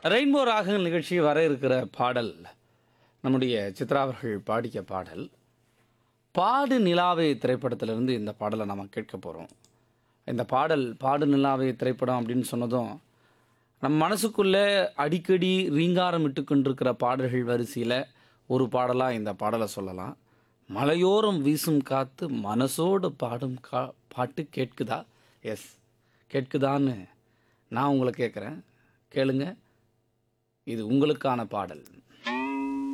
rainbow ராகங்கள் நிகழ்ச்சி வர இருக்கிற பாடல் நம்முடைய சித்ரா அவர்கள் பாடிய பாடல் பாடு நிலாவே திரைப்படத்திலிருந்து இந்த பாடலை நம்ம கேட்க போகிறோம் இந்த பாடல் பாடு நிலாவே திரைப்படம் அப்படின்னு சொன்னதும் நம் மனசுக்குள்ளே அடிக்கடி ரீங்காரம் இட்டு கொண்டிருக்கிற பாடல்கள் வரிசையில் ஒரு பாடலாக இந்த பாடலை சொல்லலாம் மலையோரம் வீசும் காத்து மனசோடு பாடும் கா பாட்டு கேட்குதா எஸ் கேட்குதான்னு நான் உங்களை கேட்குறேன் கேளுங்க இது உங்களுக்கான பாடல்